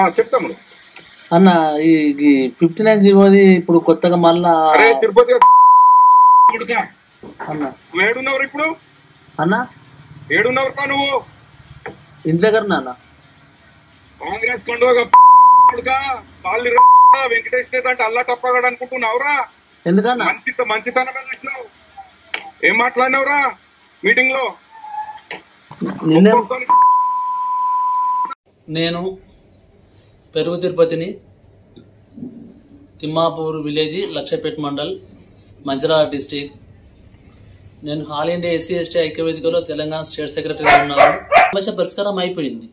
చెప్తాము అన్న ఈ ఫిఫ్టీ నైన్ జీవోది ఇప్పుడు కొత్తగా మళ్ళా అరే తిరుపతి కొడుకా, అన్న నువ్వు ఏడున్నవరు ఇప్పుడు అన్న ఏడున్నవరు కా నువ్వు ఇంటి దగ్గర అన్న కాంగ్రెస్ కొండగా కొడుకా వాళ్ళు వెంకటేష్ నేత అంటే అల్లా తప్పగాడు అనుకుంటున్నావురా ఎందుకన్నా మంచి మంచితనం చూసినావు ఏం మాట్లాడినావురా మీటింగ్ లో నిన్నే నేను పెరుగు తిరుపతిని తిమ్మాపూర్ విలేజ్ లక్షపేట్ మండల్ మంచిర్యాల డిస్టిక్ నేను ఆల్ ఇండియా ఎస్సీ ఎస్టీ ఐక్యవేదికలో తెలంగాణ స్టేట్ సెక్రటరీగా ఉన్నాను సమస్య పరిష్కారం అయిపోయింది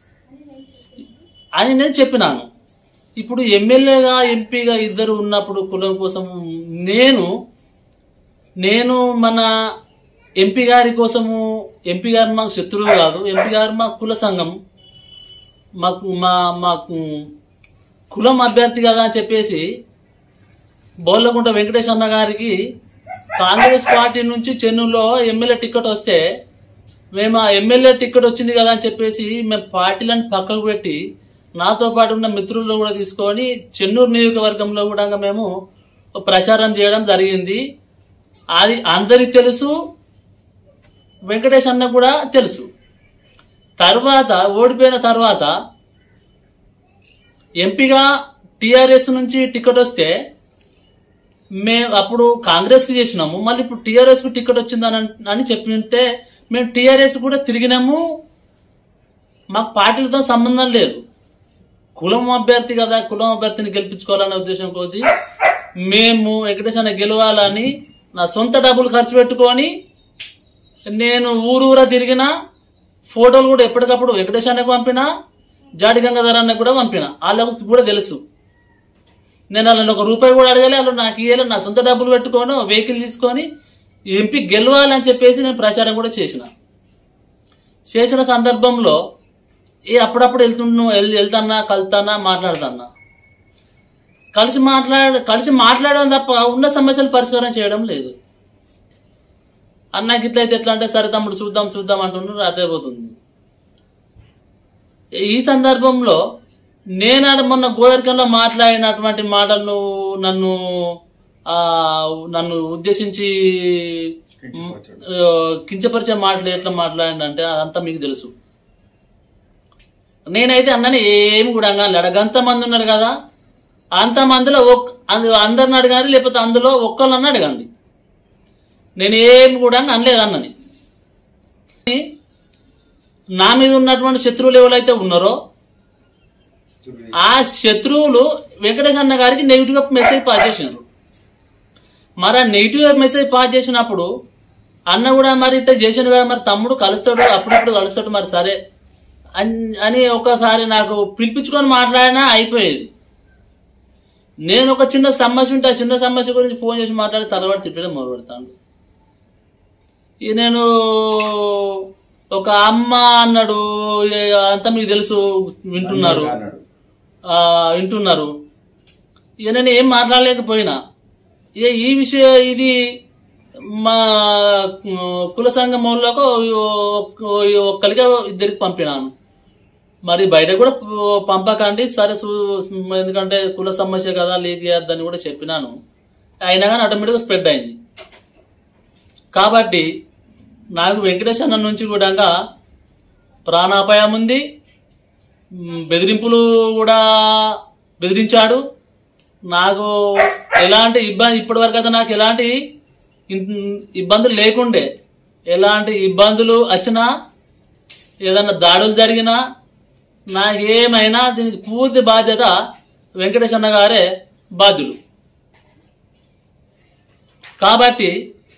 అని నేను చెప్పినాను ఇప్పుడు ఎమ్మెల్యేగా ఎంపీగా ఇద్దరు ఉన్నప్పుడు కులం కోసం నేను నేను మన ఎంపీ గారి కోసము ఎంపీ గారు మాకు శత్రువు కాదు ఎంపీ గారు మా కుల సంఘం మాకు మా మాకు కులం అభ్యర్థి కదా అని చెప్పేసి బోర్లకుంట వెంకటేష్ అన్న గారికి కాంగ్రెస్ పార్టీ నుంచి చెన్నూరులో ఎమ్మెల్యే టికెట్ వస్తే మేము ఆ ఎమ్మెల్యే టికెట్ వచ్చింది కదా అని చెప్పేసి మేము పార్టీలను పక్కకు పెట్టి నాతో పాటు ఉన్న మిత్రులను కూడా తీసుకొని చెన్నూరు నియోజకవర్గంలో కూడా మేము ప్రచారం చేయడం జరిగింది అది అందరికి తెలుసు వెంకటేష్ అన్న కూడా తెలుసు తర్వాత ఓడిపోయిన తర్వాత ఎంపీగా టిఆర్ఎస్ నుంచి టికెట్ వస్తే మేము అప్పుడు కాంగ్రెస్కి చేసినాము మళ్ళీ ఇప్పుడు టీఆర్ఎస్కి టికెట్ వచ్చిందని అన్- అని చెప్తే మేము టీఆర్ఎస్ కూడా తిరిగినాము మాకు పార్టీలతో సంబంధం లేదు కులం అభ్యర్థి కదా కులం అభ్యర్థిని గెలిపించుకోవాలనే ఉద్దేశం కొద్ది మేము వెంకటేష్ అన్న గెలవాలని నా సొంత డబ్బులు ఖర్చు పెట్టుకొని నేను ఊరూరా తిరిగిన ఫోటోలు కూడా ఎప్పటికప్పుడు వెంకటేష్ అన్నకు పంపిన జాడి గంగాధర్ అన్నకు కూడా పంపిన వాళ్ళకు కూడా తెలుసు నేను వాళ్ళని ఒక రూపాయి కూడా అడగలే వాళ్ళు నాకు ఇయ్యలే నా సొంత డబ్బులు పెట్టుకొని వెహికల్ తీసుకొని ఎంపీ గెలవాలని చెప్పేసి నేను ప్రచారం కూడా చేసిన చేసిన సందర్భంలో ఏ అప్పుడప్పుడు వెళ్తున్నా వెళ్- వెళ్తానా కలుతానా మాట్లాడతానా కలిసి మాట్లాడ కలిసి మాట్లాడడం తప్ప ఉన్న సమస్యలు పరిష్కారం చేయడం లేదు అన్న గిట్లయితే ఎట్లా అంటే సరే తమ్ముడు చూద్దాం చూద్దాం అంటున్నారు అటే పోతుంది ఈ సందర్భంలో నేను ఆడ మొన్న గోదరికంలో మాట్లాడినటువంటి మాటలను నన్ను ఆ నన్ను ఉద్దేశించి ఆ, కించపరిచే మాటలు ఎట్లా మాట్లాడిందంటే అదంతా మీకు తెలుసు నేనైతే అన్నని ఏమి కూడా అనలేదు అంత మంది ఉన్నారు కదా అంత మందిలో ఒక్ అందు- అందరిని అడగాలి లేకపోతే అందులో ఒక్కళ్ళని అడగండి నేను ఏమి కూడా అనలేదు అన్నని నా మీద ఉన్నటువంటి శత్రువులు ఎవరైతే ఉన్నారో ఆ శత్రువులు వెంకటేష్ అన్న గారికి నెగిటివ్ గా మెసేజ్ పాస్ చేసినారు మరి ఆ నెగిటివ్ గా మెసేజ్ పాస్ చేసినప్పుడు అన్న కూడా మరి ఇట్లా చేసాను కదా మరి తమ్ముడు కలుస్తాడు అప్పుడప్పుడు కలుస్తాడు మరి సరే అన్- అని ఒకసారి నాకు పిలిపించుకొని మాట్లాడినా అయిపోయేది నేను ఒక చిన్న సమస్య ఉంటే ఆ చిన్న సమస్య గురించి ఫోన్ చేసి మాట్లాడి తలవాడి తిట్టడం మొదలు పెడతాను ఇక నేను ఒక అమ్మ అన్నాడు ఇక అంతా మీకు తెలుసు వింటున్నారు ఆ, వింటున్నారు ఇక నేను ఏం మాట్లాడలేకపోయినా ఇక ఈ విషయం ఇది మా ఉమ్, కుల సంఘం వాళ్ళకు ఒక్కరిగా ఇద్దరికి పంపినాను మరి బయట కూడా ప- పంపకండి సరే సు- ఎందుకంటే కుల సమస్య కదా లీక్ చేయొద్దని కూడా చెప్పినాను అయినా కానీ ఆటోమేటిక్గా స్ప్రెడ్ అయింది కాబట్టి నాకు వెంకటేష్ అన్న నుంచి కూడా ప్రాణాపాయం ఉంది మ్, బెదిరింపులు కూడా బెదిరించాడు నాకు ఎలాంటి ఇబ్బంది ఇప్పటి వరకు అయితే నాకు ఎలాంటి ఇన్- ఇబ్బందులు లేకుండే ఎలాంటి ఇబ్బందులు వచ్చినా ఏదన్నా దాడులు జరిగినా నాకేమైనా దీనికి పూర్తి బాధ్యత వెంకటేష్ అన్న గారే బాధ్యులు కాబట్టి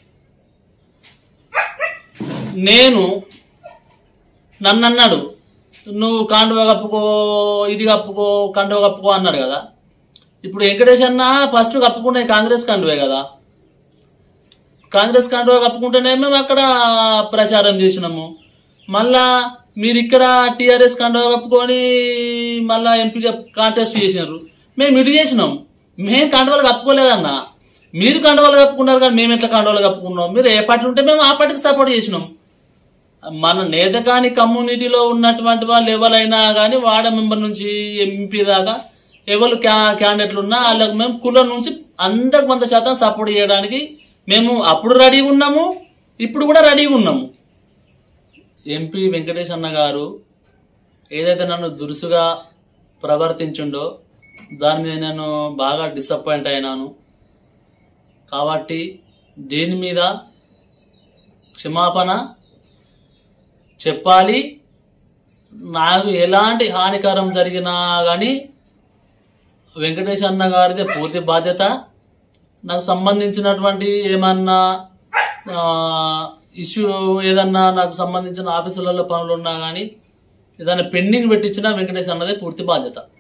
నేను నన్ను అన్నాడు నువ్వు కాండువ కప్పుకో ఇది కప్పుకో కండువ కప్పుకో అన్నాడు కదా ఇప్పుడు వెంకటేష్ అన్న ఫస్ట్ కప్పుకునే కాంగ్రెస్ కండువే కదా కాంగ్రెస్ కండువా కప్పుకుంటేనే మేము అక్కడ ప్రచారం చేసినాము మళ్ళా మీరు ఇక్కడ టిఆర్ఎస్ కండువా కప్పుకొని మళ్ళా ఎంపీగా కాంటెస్ట్ చేసినారు మేము ఇటు చేసినాం మేము కండువాలు కప్పుకోలేదన్నా మీరు కండువాలు కప్పుకున్నారు కానీ మేము ఎట్లా కండువాలు కప్పుకున్నాం మీరు ఏ పార్టీ ఉంటే మేము ఆ పార్టీకి సపోర్ట్ చేసినాం మన నేతకాని కమ్యూనిటీలో ఉన్నటువంటి వాళ్ళు ఎవరైనా కానీ వార్డు మెంబర్ నుంచి ఎంపీ దాకా ఎవరు క్యా క్యాండిడేట్లు ఉన్నా వాళ్ళకి మేము కులం నుంచి అందరికి వంద శాతం సపోర్ట్ చేయడానికి మేము అప్పుడు రెడీగా ఉన్నాము ఇప్పుడు కూడా రెడీగా ఉన్నాము ఎంపీ వెంకటేష్ అన్న గారు ఏదైతే నన్ను దురుసుగా ప్రవర్తించుండో దాని మీద నేను బాగా డిసప్పాయింట్ అయినాను కాబట్టి దీని మీద క్షమాపణ చెప్పాలి నాకు ఎలాంటి హానికరం జరిగినా కానీ వెంకటేష్ అన్న గారిదే పూర్తి బాధ్యత నాకు సంబంధించినటువంటి ఏమన్నా ఇష్యూ ఏదన్నా నాకు సంబంధించిన ఆఫీసులలో పనులు ఉన్నా కానీ ఏదైనా పెండింగ్ పెట్టించినా వెంకటేష్ అన్నదే పూర్తి బాధ్యత